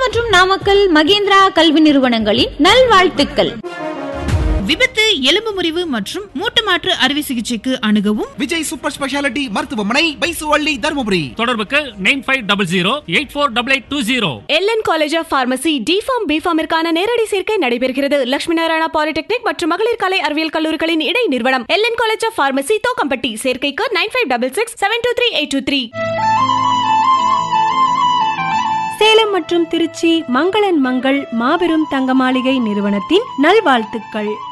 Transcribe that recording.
மற்றும் நாமக்கல் மகேந்திரா கல்வி நிறுவனங்களின் நல்வாழ்த்துக்கள் விபத்து எலும்பு முறிவு மற்றும் மூட்டு மாற்று அறுவை சிகிச்சைக்கு அணுகவும் விஜய் சூப்பர் ஸ்பெஷாலிட்டி மருத்துவமனை பைசுவள்ளி தருமபுரி தொடர்புக்கு nine five double zero eight four double eight two zero LN college of pharmacy DPharm பிஃபார்மிற்கான நேரடி சேர்க்கை நடைபெறுகிறது லட்சுமி நாராயணா பாலிடெக்னிக் மற்றும் மகளிர் கலை அறிவியல் கல்லூரிகளின் இடை நிறுவனம் LN college of pharmacy Thokkampatti சேர்க்கைக்கு nine five double six seven two three eight two three Salem மற்றும் திருச்சி மங்களன் மங்கள் மாபெரும் தங்க மாளிகை நிறுவனத்தின் நல்வாழ்த்துக்கள்